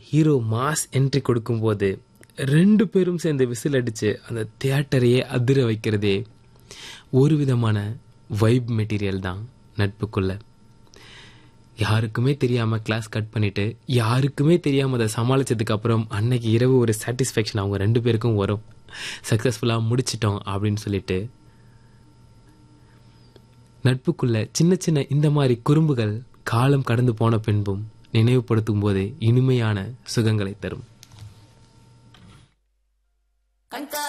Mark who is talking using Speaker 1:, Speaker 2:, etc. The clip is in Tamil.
Speaker 1: ஹீரோ மாஸ் என்ட்ரி கொடுக்கும்போது ரெண்டு பேரும் சேர்ந்து விசில் அடித்து அந்த தியேட்டரையே அதிர வைக்கிறதே ஒரு விதமான வைப் மெட்டீரியல் தான் நட்புக்குள்ள யாருக்குமே தெரியாமல் கிளாஸ் கட் பண்ணிவிட்டு யாருக்குமே தெரியாமல் அதை சமாளித்ததுக்கு அப்புறம் அன்னைக்கு இரவு ஒரு சாட்டிஸ்ஃபேக்ஷன் அவங்க ரெண்டு பேருக்கும் வரும் சக்ஸஸ்ஃபுல்லாக முடிச்சிட்டோம் அப்படின்னு சொல்லிட்டு நட்புக்குள்ள சின்ன சின்ன இந்த மாதிரி குறும்புகள் காலம் கடந்து போன பின்பும் நினைவுபடுத்தும் போதே இனிமையான சுகங்களை தரும்